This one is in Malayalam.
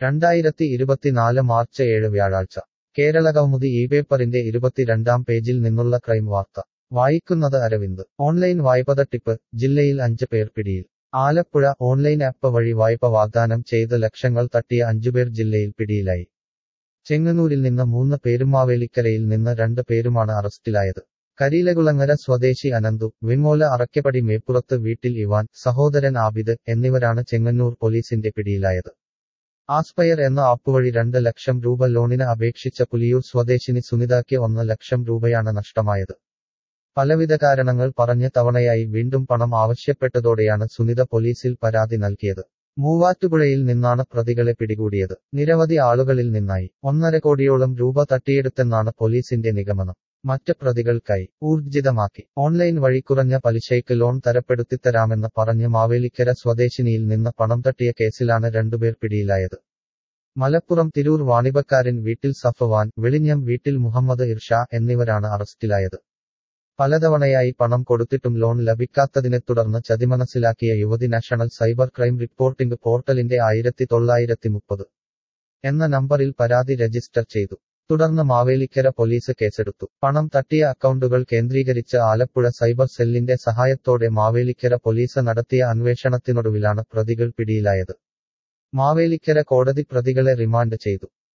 രണ്ടായിരത്തി ഇരുപത്തിനാല് മാർച്ച് ഏഴ് വ്യാഴാഴ്ച കേരള കൗമുദി ഈ പേപ്പറിന്റെ ഇരുപത്തിരണ്ടാം പേജിൽ നിന്നുള്ള ക്രൈം വാർത്ത വായിക്കുന്നത് അരവിന്ദ് ഓൺലൈൻ വായ്പ തട്ടിപ്പ് ജില്ലയിൽ അഞ്ച് പേർ പിടിയിൽ ആലപ്പുഴ ഓൺലൈൻ ആപ്പ് വഴി വായ്പ വാഗ്ദാനം ചെയ്ത് ലക്ഷങ്ങൾ തട്ടിയ അഞ്ചുപേർ ജില്ലയിൽ പിടിയിലായി ചെങ്ങന്നൂരിൽ നിന്ന് മൂന്ന് പേരും മാവേലിക്കരയിൽ നിന്ന് രണ്ട് പേരുമാണ് അറസ്റ്റിലായത് കരിയിലകുളങ്ങര സ്വദേശി അനന്തു വിങ്ങോല അറക്കപ്പടി മേപ്പുറത്ത് വീട്ടിൽ ഇവാൻ സഹോദരൻ ആബിദ് എന്നിവരാണ് ചെങ്ങന്നൂർ പോലീസിന്റെ പിടിയിലായത് ആസ്പയർ എന്ന ആപ്പ് വഴി രണ്ട് ലക്ഷം രൂപ ലോണിന് അപേക്ഷിച്ച പുലിയൂർ സ്വദേശിനി സുനിതയ്ക്ക് ഒന്ന് ലക്ഷം രൂപയാണ് നഷ്ടമായത് പലവിധ കാരണങ്ങൾ പറഞ്ഞ് തവണയായി വീണ്ടും പണം ആവശ്യപ്പെട്ടതോടെയാണ് സുനിത പോലീസിൽ പരാതി നൽകിയത് മൂവാറ്റുപുഴയിൽ നിന്നാണ് പ്രതികളെ പിടികൂടിയത് നിരവധി ആളുകളിൽ നിന്നായി ഒന്നര കോടിയോളം രൂപ തട്ടിയെടുത്തെന്നാണ് പോലീസിന്റെ നിഗമനം മറ്റ് പ്രതികൾക്കായി ഊർജിതമാക്കി ഓൺലൈൻ വഴി കുറഞ്ഞ പലിശയ്ക്ക് ലോൺ തരപ്പെടുത്തിത്തരാമെന്ന് പറഞ്ഞ് മാവേലിക്കര സ്വദേശിനിയിൽ നിന്ന് പണം തട്ടിയ കേസിലാണ് രണ്ടുപേർ പിടിയിലായത് മലപ്പുറം തിരൂർ വാണിഭക്കാരൻ വീട്ടിൽ സഫവാൻ വെളിഞ്ഞം വീട്ടിൽ മുഹമ്മദ് ഇർഷ എന്നിവരാണ് അറസ്റ്റിലായത് പലതവണയായി പണം കൊടുത്തിട്ടും ലോൺ ലഭിക്കാത്തതിനെ തുടർന്ന് ചതിമനസ്സിലാക്കിയ യുവതി നാഷണൽ സൈബർ ക്രൈം റിപ്പോർട്ടിംഗ് പോർട്ടലിന്റെ ആയിരത്തി തൊള്ളായിരത്തി മുപ്പത് എന്ന നമ്പറിൽ പരാതി രജിസ്റ്റർ ചെയ്തു തുടർന്ന് മാവേലിക്കര പോലീസ് കേസെടുത്തു പണം തട്ടിയ അക്കൗണ്ടുകൾ കേന്ദ്രീകരിച്ച് ആലപ്പുഴ സൈബർ സെല്ലിന്റെ സഹായത്തോടെ മാവേലിക്കര പോലീസ് നടത്തിയ അന്വേഷണത്തിനൊടുവിലാണ് പ്രതികൾ പിടിയിലായത് മാവേലിക്കര കോടതി പ്രതികളെ റിമാൻഡ് ചെയ്തു